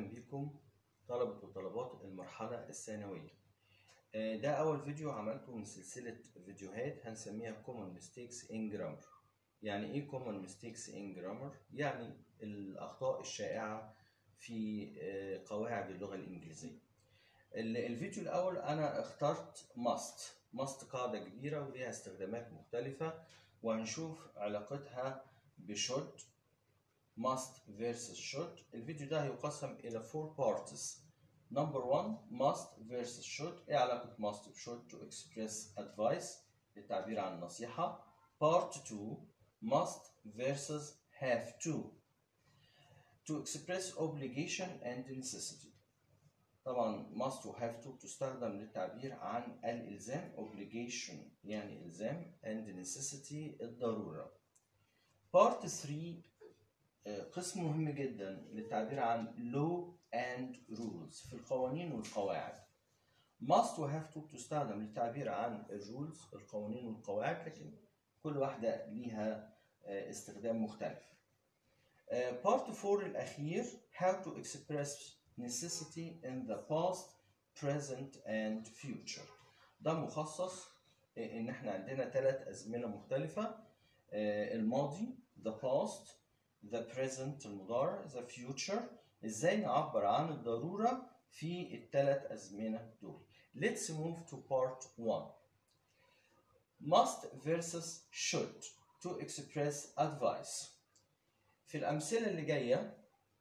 بكم طلبة وطلبات المرحلة الثانوية آه، ده أول فيديو عملته من سلسلة فيديوهات هنسميها Common Mistakes in Grammar يعني إيه Common Mistakes in Grammar؟ يعني الأخطاء الشائعة في آه، قواعد اللغة الإنجليزية ال- الفيديو الأول أنا اخترت must must قاعدة كبيرة وليها استخدامات مختلفة وهنشوف علاقتها بshould must versus should الفيديو ده هيقسم إلى four parts number one must versus should إيه علاقة must و should to express advice للتعبير عن النصيحة part two must versus have to to express obligation and necessity طبعا must و have to تستخدم للتعبير عن الإلزام obligation يعني إلزام and necessity الضرورة part 3 آه، قسم مهم جدا للتعبير عن law and rules في القوانين والقواعد must و have to تستخدم للتعبير عن الرولز القوانين والقواعد لكن كل واحدة ليها آه، استخدام مختلف آه، part 4 الأخير how to express necessity in the past present and future ده مخصص آه، إن إحنا عندنا ثلاث أزمنة مختلفة آه، الماضي the past the present المضارع the future ازاي نعبر عن الضرورة في الثلاث أزمنة دول let's move to part 1 must versus should to express advice في الأمثلة اللي جاية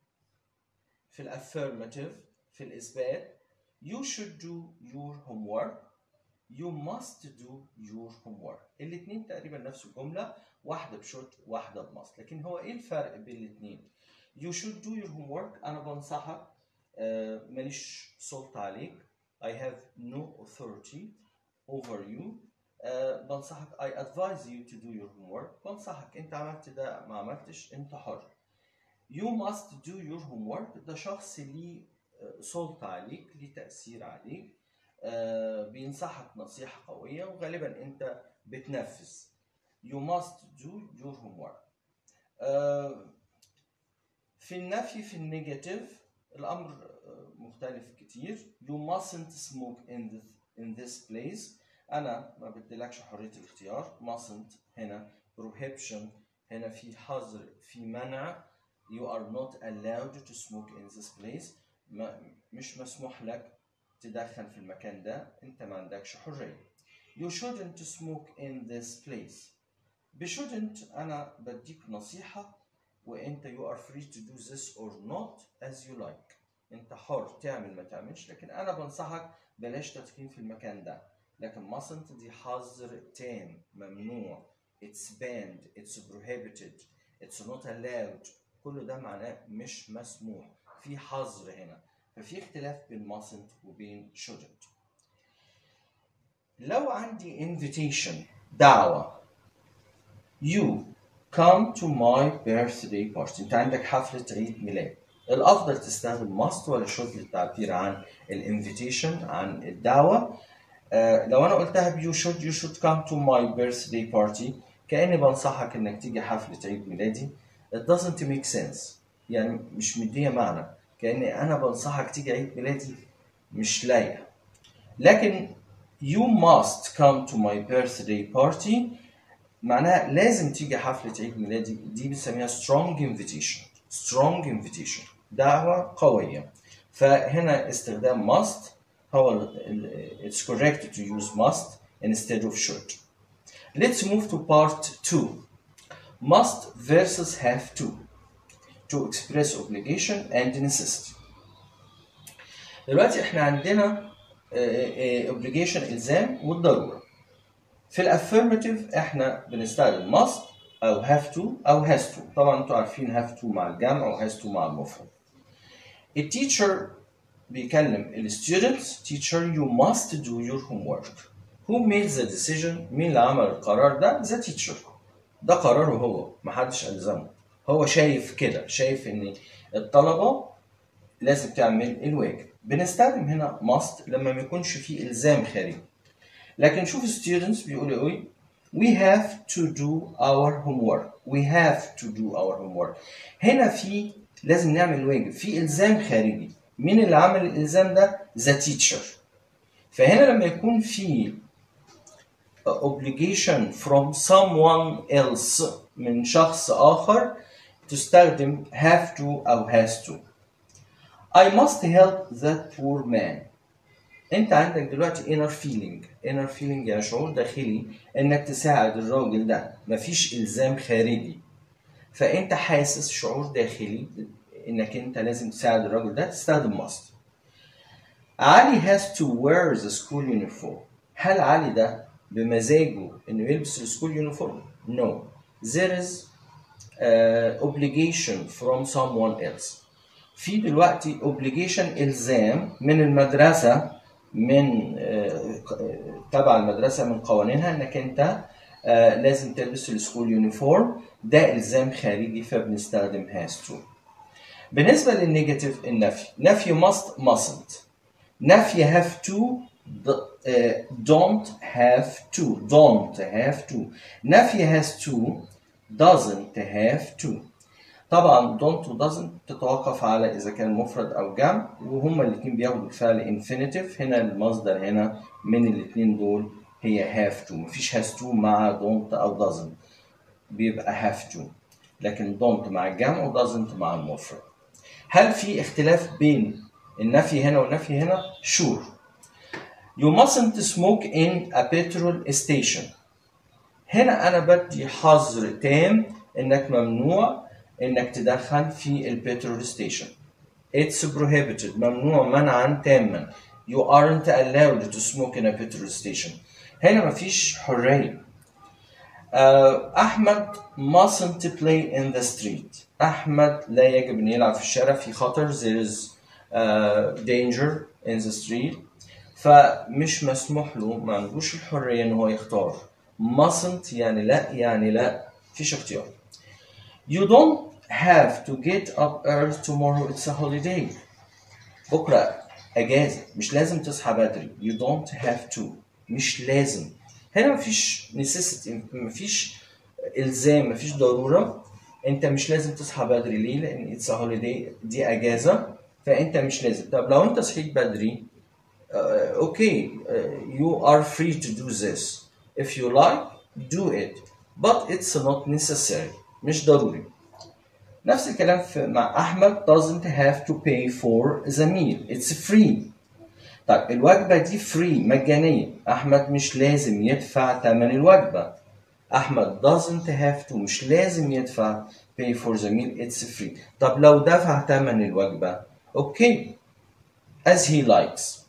في الأفirmative في الإثبات you should do your homework you must do your homework الاتنين تقريبا نفس الجملة واحدة بشوت واحدة بماست لكن هو ايه الفرق بين الاتنين you should do your homework أنا بنصحك آه، ماليش سلطة عليك I have no authority over you آه، بنصحك I advise you to do your homework بنصحك انت عملت ده ما عملتش انت حر you must do your homework ده شخص ليه آه، سلطة عليك ليه تأثير عليك آه، بينصحك نصيحة قوية وغالبا انت بتنفذ you must do your homework آه، في النفي في النيجاتيف الأمر آه، مختلف كتير you mustn't smoke in this, in this place أنا ما بديلكش حرية الاختيار mustn't هنا prohibition هنا في حظر في منع you are not allowed to smoke in this place ما مش مسموح لك تدخن في المكان ده انت ما عندكش حرية you shouldn't smoke in this place ب shouldn't أنا بديك نصيحة وأنت you are free to do this or not as you like أنت حر تعمل ما تعملش لكن أنا بنصحك بلاش تدخين في المكان ده لكن mustn't دي حظر تام ممنوع it's banned it's prohibited it's not allowed كل ده معناه مش مسموح في حظر هنا ففي اختلاف بين mustn't وبين shouldn't لو عندي invitation دعوة you come to my birthday party انت عندك حفلة عيد ميلاد الافضل تستخدم must ولا should للتعبير عن الانفيتيشن عن الدعوة آه لو انا قلتها ب you should you should come to my birthday party كأني بنصحك انك تيجي حفلة عيد ميلادي it doesn't make sense يعني مش مدية معنى كأني انا بنصحك تيجي عيد ميلادي مش لايقة لكن you must come to my birthday party معناها لازم تيجي حفلة عيد ميلادي دي بنسميها strong invitation strong invitation دعوة قوية فهنا استخدام must هو ال- ال- it's correct to use must instead of should let's move to part 2 must versus have to to express obligation and necessity دلوقتي احنا عندنا آه، آه، obligation الزام والضروره في الافيرماتيف احنا بنستخدم must او have to او has to طبعا انتوا عارفين have to مع الجمع و has to مع المفرد التيتشر بيكلم الستودنتس teacher you must do your homework who made the decision مين اللي عمل القرار ده the teacher ده قراره هو محدش ألزمه هو شايف كده شايف ان الطلبة لازم تعمل الواجب بنستخدم هنا must لما ما يكونش فيه إلزام خارجي لكن شوف students بيقولوا ايه we have to do our homework we have to do our homework هنا في لازم نعمل واجب في الزام خارجي مين اللي عمل الالزام ده the teacher فهنا لما يكون في obligation from someone else من شخص آخر تستخدم have to أو has to I must help that poor man انت عندك دلوقتي inner feeling inner feeling يعني شعور داخلي انك تساعد الراجل ده مفيش الزام خارجي فانت حاسس شعور داخلي انك انت لازم تساعد الراجل ده تستخدم must علي has to wear the school uniform هل علي ده بمزاجه انه يلبس السكول يونيفورم؟ No. There is uh, obligation from someone else. في دلوقتي obligation الزام من المدرسه من آه، تبع المدرسه من قوانينها انك انت آه، لازم تلبس السكول يونيفورم ده الزام خارجي فبنستخدم has to. بالنسبه للنيجاتيف النفي نفي must mustn't نفي have to د- آه، don't have to don't have to نفي has to doesn't have to طبعا don't و doesn't تتوقف على اذا كان مفرد او جمع وهما الاثنين بياخدوا الفعل infinitive هنا المصدر هنا من الاثنين دول هي have to مفيش has to مع don't او doesn't بيبقى have to لكن don't مع الجمع و doesn't مع المفرد هل في اختلاف بين النفي هنا والنفي هنا؟ sure You mustn't smoke in a petrol station. هنا أنا بدي حظر تام إنك ممنوع إنك تدخن في البترول ستيشن. It's prohibited ممنوع منعا تاما. You aren't allowed to smoke in a petrol station. هنا مفيش حرية. آه، أحمد mustn't play in the street. أحمد لا يجب أن يلعب في الشارع في خطر. There is uh, danger in the street. فمش مسموح له ما عندوش الحرية إن هو يختار. mustn't يعني لا يعني لا فيش اختيار. You don't have to get up early tomorrow it's a holiday. بكرة أجازة مش لازم تصحى بدري. You don't have to مش لازم. هنا مفيش necessity مفيش إلزام مفيش ضرورة. أنت مش لازم تصحى بدري ليه؟ لأن it's a holiday دي أجازة فأنت مش لازم. طب لو أنت صحيت بدري uh, okay, uh, you are free to do this. If you like, do it. But it's not necessary. مش ضروري. نفس الكلام في مع أحمد doesn't have to pay for the meal. It's free. طيب الوجبة دي free مجانية. أحمد مش لازم يدفع ثمن الوجبة. أحمد doesn't have to مش لازم يدفع pay for the meal. It's free. طب لو دفع ثمن الوجبة okay as he likes.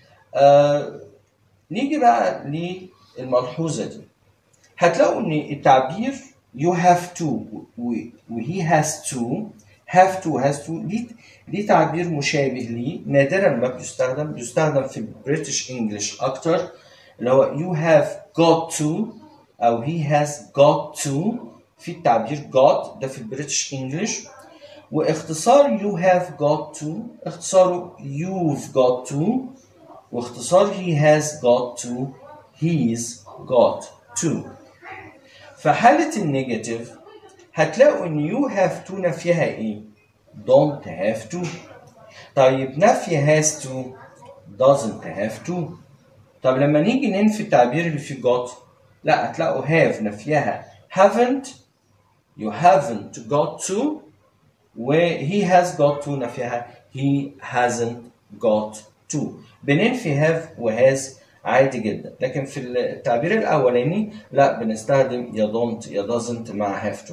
آه نيجي بقى للملحوظة دي هتلاقوا ان التعبير you have to و و he has to have to has to ليه ليه تعبير مشابه ليه نادرا ما بيستخدم بيستخدم في البريتش انجلش اكتر اللي هو you have got to او he has got to في التعبير got ده في البريتش انجلش واختصار you have got to اختصاره you've got to واختصار he has got to he's got to في حالة النيجاتيف هتلاقوا ان you have to نفيها ايه؟ don't have to طيب نفي has to doesn't have to طب لما نيجي ننفي التعبير اللي فيه got لا هتلاقوا have نفيها haven't you haven't got to و he has got to نفيها he hasn't got to بننفي have و has عادي جدا لكن في التعبير الاولاني لا بنستخدم يا don't يا doesn't مع have to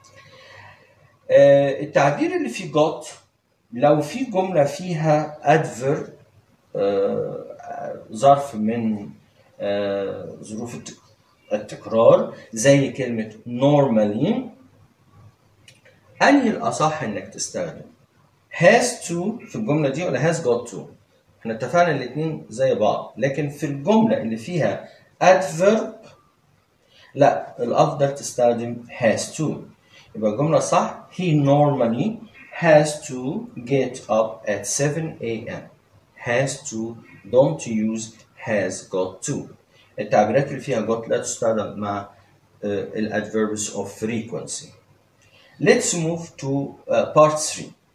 آه، التعبير اللي فيه got لو في جملة فيها adverb آه، ظرف من آه، ظروف التك- التكرار زي كلمة normally أنهي الأصح إنك تستخدم has to في الجملة دي ولا has got to احنا اتفقنا الاتنين زي بعض لكن في الجملة اللي فيها adverb لا الأفضل تستخدم has to يبقى الجملة صح he normally has to get up at 7 a.m. has to don't use has got to التعبيرات اللي فيها got لا تستخدم مع ال adverbs of frequency Let's move to uh, part 3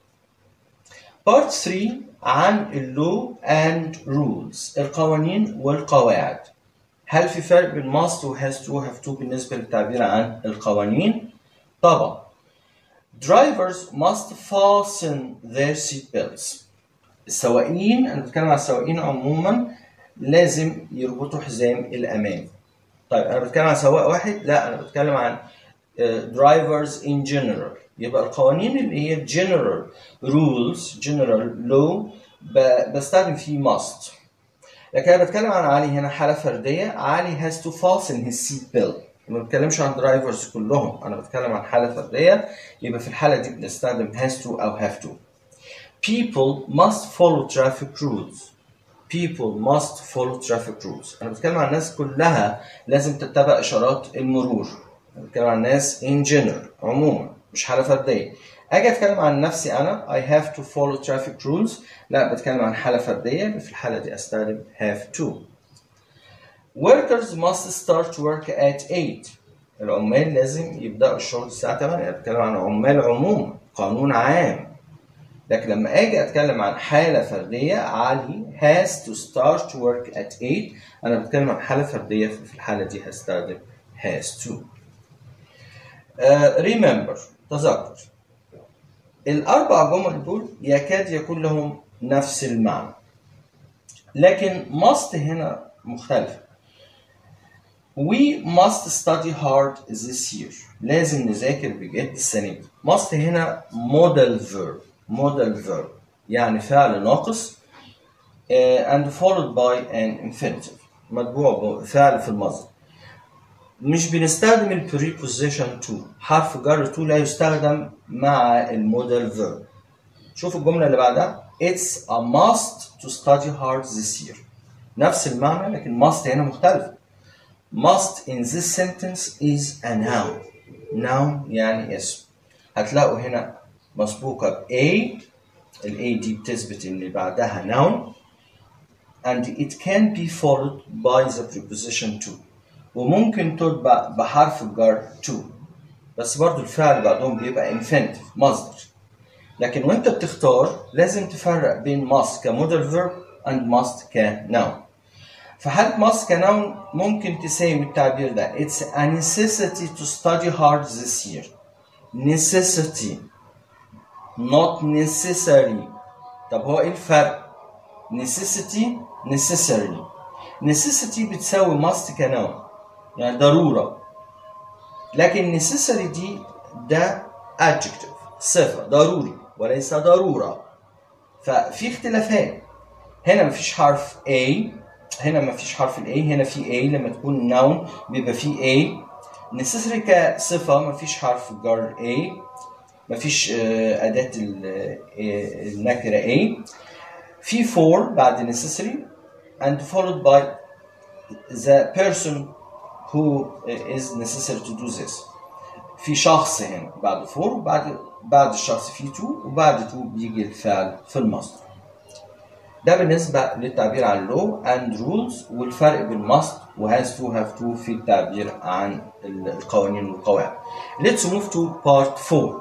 Part 3 عن اللو and rules القوانين والقواعد هل في فرق بين must و has to و have to بالنسبة للتعبير عن القوانين؟ طبعا drivers must fasten their seat belts السواقين أنا بتكلم عن السواقين عموما لازم يربطوا حزام الأمان طيب أنا بتكلم عن سواق واحد لا أنا بتكلم عن drivers in general يبقى القوانين اللي هي general rules general law بستخدم فيه must لكن انا بتكلم عن علي هنا حاله فرديه علي has to fasten his seat belt ما بتكلمش عن درايفرز كلهم انا بتكلم عن حاله فرديه يبقى في الحاله دي بنستخدم has to او have to people must follow traffic rules people must follow traffic rules انا بتكلم عن الناس كلها لازم تتبع اشارات المرور انا بتكلم عن الناس in general عموما مش حاله فرديه اجي اتكلم عن نفسي انا I have to follow traffic rules لا بتكلم عن حاله فرديه في الحاله دي استخدم have to workers must start work at 8 العمال لازم يبداوا الشغل الساعه 8 بتكلم عن عمال عموما قانون عام لكن لما اجي اتكلم عن حاله فرديه علي has to start work at 8 انا بتكلم عن حاله فرديه في الحاله دي هستخدم has to uh, remember تذكر الأربع جمل دول يكاد يكون لهم نفس المعنى لكن must هنا مختلفة We must study hard this year لازم نذاكر بجد السنة دي must هنا model verb model verb يعني فعل ناقص uh, and followed by an infinitive متبوع بفعل في المصدر مش بنستخدم ال preposition to حرف جر to لا يستخدم مع الموديل verb شوف الجملة اللي بعدها It's a must to study hard this year نفس المعنى لكن must هنا مختلف must in this sentence is a noun noun يعني اسم هتلاقوا هنا مسبوقة ب a ال a دي بتثبت ان بعدها noun and it can be followed by the preposition to وممكن تتبع بحرف الجر to بس برضو الفعل بعدهم بيبقى infinitive مصدر لكن وانت بتختار لازم تفرق بين must كموديل verb and must كnoun في حالة must كnoun ممكن تساوي التعبير ده it's a necessity to study hard this year necessity not necessary طب هو ايه الفرق necessity necessary necessity بتساوي must كnoun يعني ضرورة لكن necessary دي ده adjective صفة ضروري وليس ضرورة ففي اختلافات هنا مفيش حرف A هنا مفيش حرف ال A هنا في A لما تكون noun بيبقى في A necessary كصفة مفيش حرف جر A مفيش أداة النكرة A في for بعد necessary and followed by the person who is necessary to do this في شخص هنا بعد فور وبعد بعد الشخص في تو وبعد تو بيجي الفعل في المصدر ده بالنسبة للتعبير عن law and rules والفرق بين must و has to have to في التعبير عن القوانين والقواعد. Let's move to part 4.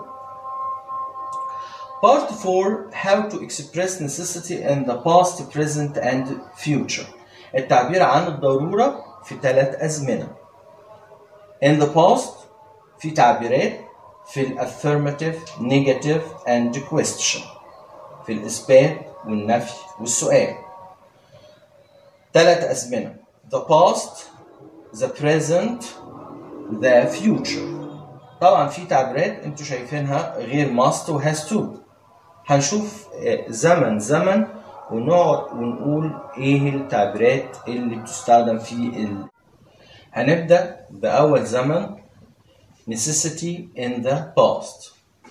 Part 4 how to express necessity in the past, present and future. التعبير عن الضرورة في ثلاث أزمنة. In the past في تعبيرات في ال affirmative, negative and question. في الإثبات والنفي والسؤال. ثلاث أزمنة. The past, the present, the future. طبعا في تعبيرات انتوا شايفينها غير must و has to. هنشوف زمن زمن ونقعد ونقول ايه التعبيرات اللي بتستخدم في ال... هنبدأ بأول زمن necessity in the past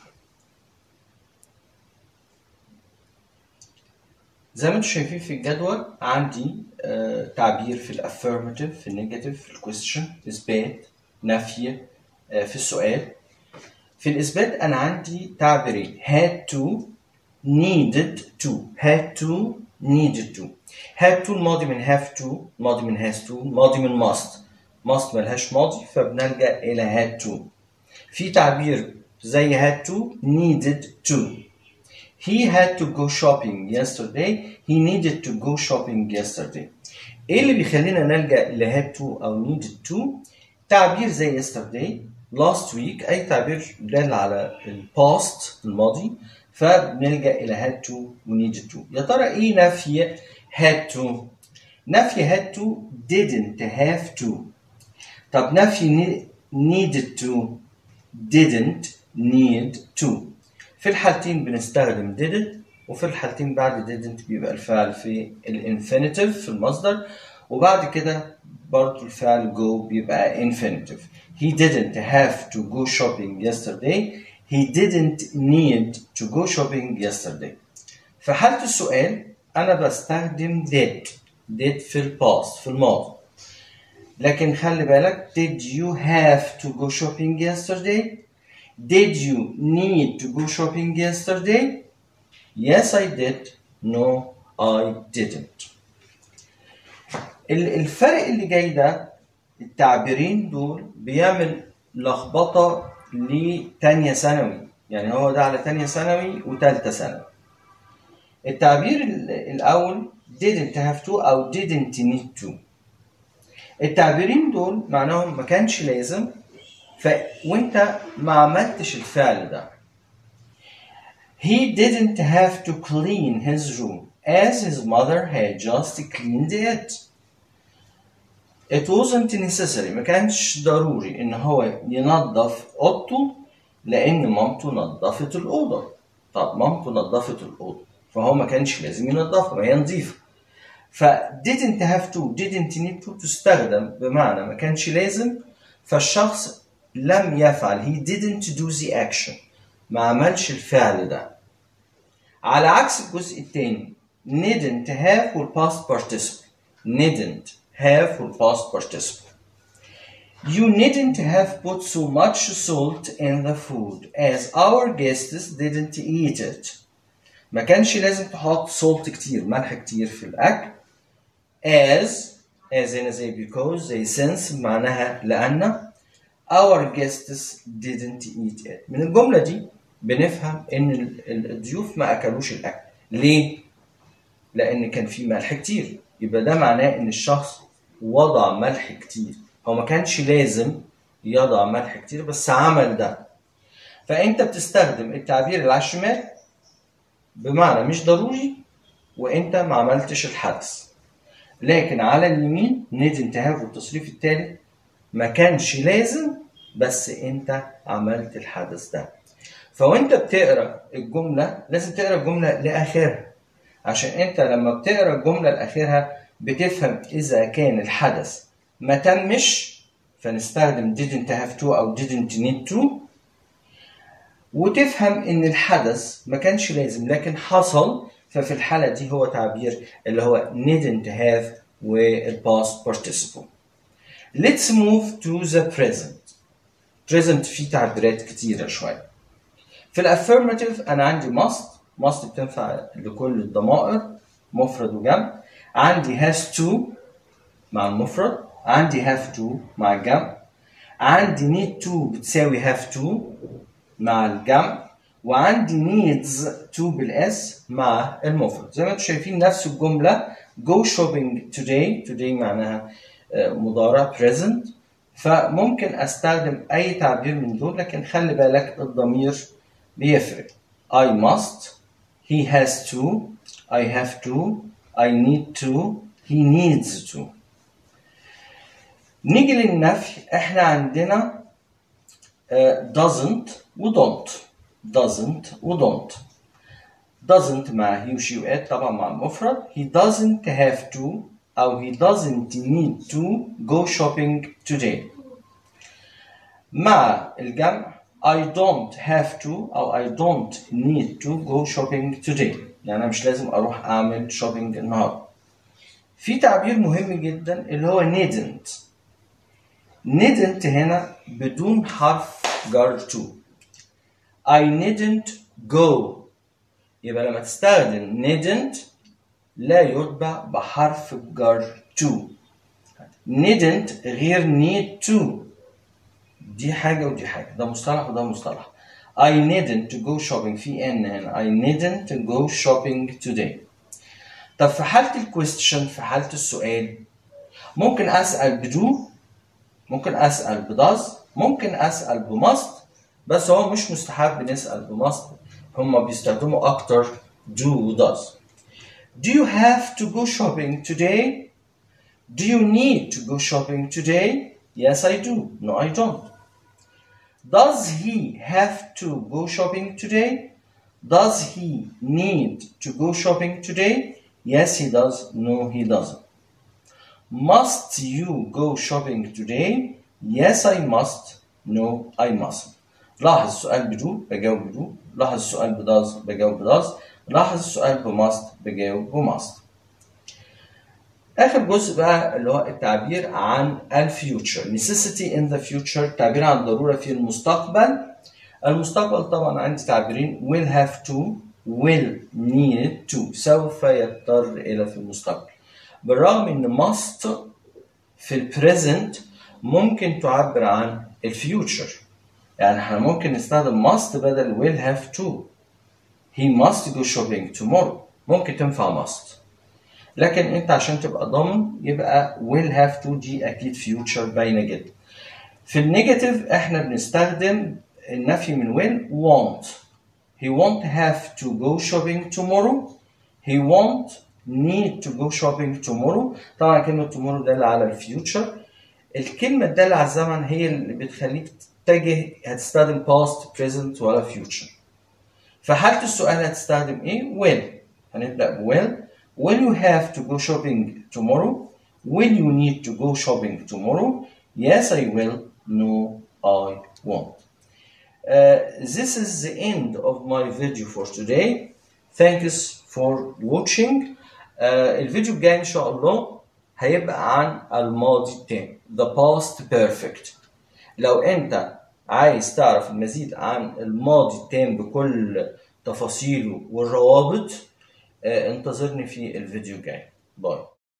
زي ما انتم شايفين في الجدول عندي آه تعبير في الافيرماتيف في النيجاتيف في الكويستشن اثبات نفي آه في السؤال في الاثبات انا عندي تعبيرين had to needed to had to needed to had to الماضي من have to الماضي من has to الماضي من must must ملهاش ماضي فبنلجأ إلى had to في تعبير زي had to needed to he had to go shopping yesterday he needed to go shopping yesterday ايه اللي بيخلينا نلجأ ل had to او needed to تعبير زي yesterday last week اي تعبير دال على ال past الماضي فبنلجأ الى had to و needed to يا ترى ايه نفي had to نفي had to didn't have to طب نفي needed to didn't need to في الحالتين بنستخدم didn't وفي الحالتين بعد didn't بيبقى الفعل في الانفينيتيف في المصدر وبعد كده برضه الفعل go بيبقى infinitive he didn't have to go shopping yesterday he didn't need to go shopping yesterday في حالة السؤال أنا بستخدم did did في الباست في الماضي لكن خلي بالك did you have to go shopping yesterday did you need to go shopping yesterday yes I did no I didn't ال- الفرق اللي جاي ده التعبيرين دول بيعمل لخبطة لتانية ثانوي يعني هو ده على تانية ثانوي وتالتة ثانوي التعبير ال- الأول didn't have to أو didn't need to التعبيرين دول معناهم ما كانش لازم ف... وانت ما عملتش الفعل ده He didn't have to clean his room as his mother had just cleaned it. It wasn't necessary ما كانش ضروري ان هو ينظف اوضته لان مامته نظفت الاوضه. طب مامته نظفت الاوضه فهو ما كانش لازم ينظفها ما هي نظيفه. ف didn't have to didn't need to تستخدم بمعنى ما كانش لازم فالشخص لم يفعل he didn't do the action ما عملش الفعل ده على عكس الجزء الثاني didn't have وال past participle didn't have وال past participle You needn't have put so much salt in the food as our guests didn't eat it. ما كانش لازم تحط salt كتير ملح كتير في الأكل as as هنا زي because زي since معناها لأن our guests didn't eat it من الجملة دي بنفهم إن ال- ال- الضيوف ما أكلوش الأكل ليه؟ لأن كان في ملح كتير يبقى ده معناه إن الشخص وضع ملح كتير هو ما كانش لازم يضع ملح كتير بس عمل ده فأنت بتستخدم التعبير اللي على الشمال بمعنى مش ضروري وأنت ما عملتش الحدث لكن على اليمين didn't have والتصريف التالت ما كانش لازم بس انت عملت الحدث ده فوانت بتقرا الجمله لازم تقرا الجمله لاخرها عشان انت لما بتقرا الجمله لاخرها بتفهم اذا كان الحدث ما تمش فنستخدم didn't have to او didn't need to وتفهم ان الحدث ما كانش لازم لكن حصل ففي الحاله دي هو تعبير اللي هو didn't have والpast participle Let's move to the present. present فيه تعبيرات كتيرة شوية. في الافirmative أنا عندي must must بتنفع لكل الضمائر مفرد وجمع. عندي has to مع المفرد. عندي have to مع الجمع. عندي need to بتساوي have to مع الجمع. وعندي needs to بالاس مع المفرد. زي ما انتم شايفين نفس الجملة go shopping today today معناها مضارع present فممكن استخدم اي تعبير من دول لكن خلي بالك الضمير بيفرق I must he has to I have to I need to he needs to نيجي للنفي احنا عندنا uh, doesn't و don't doesn't و don't doesn't مع he و she و it طبعا مع المفرد he doesn't have to أو he doesn't need to go shopping today. مع الجمع I don't have to أو I don't need to go shopping today. يعني أنا مش لازم أروح أعمل shopping النهاردة. في تعبير مهم جدا اللي هو needn't. needn't هنا بدون حرف جر to. I needn't go. يبقى لما تستخدم needn't لا يتبع بحرف الجر to needn't غير need to دي حاجة ودي حاجة ده مصطلح وده مصطلح I needn't to go shopping في ان هنا I needn't to go shopping today طب في حالة الكويستشن في حالة السؤال ممكن أسأل بدو ممكن أسأل بداز ممكن أسأل بماست بس هو مش مستحب نسأل بماست هما بيستخدموا أكتر do و does Do you have to go shopping today? Do you need to go shopping today? Yes, I do. No, I don't. Does he have to go shopping today? Does he need to go shopping today? Yes, he does. No, he doesn't. Must you go shopping today? Yes, I must. No, I mustn't. لاحظ السؤال بدو بجاوب بدو لاحظ السؤال بداز بجاوب بداز لاحظ السؤال بماست بجاوب بماست آخر جزء بقى اللي هو التعبير عن الفيوتشر necessity in the future التعبير عن الضرورة في المستقبل المستقبل طبعا عندي تعبيرين will have to will need to سوف يضطر إلى في المستقبل بالرغم إن must في البريزنت ممكن تعبر عن الفيوتشر يعني احنا ممكن نستخدم must بدل will have to he must go shopping tomorrow ممكن تنفع must لكن انت عشان تبقى ضامن يبقى will have to دي اكيد future باينه جدا في النيجاتيف احنا بنستخدم النفي من will won't he won't have to go shopping tomorrow he won't need to go shopping tomorrow طبعا كلمة tomorrow دالة على الفيوتشر الكلمة الدالة على الزمن هي اللي بتخليك تتجه هتستخدم past present ولا future في حالة السؤال هتستخدم ايه will هنبدأ ب will Will you have to go shopping tomorrow? Will you need to go shopping tomorrow? Yes, I will. No, I won't. Uh, this is the end of my video for today. Thanks for watching. Uh, الفيديو الجاي إن شاء الله هيبقى عن الماضي التام the past perfect. لو أنت عايز تعرف المزيد عن الماضي التام بكل تفاصيله والروابط انتظرني في الفيديو الجاي باي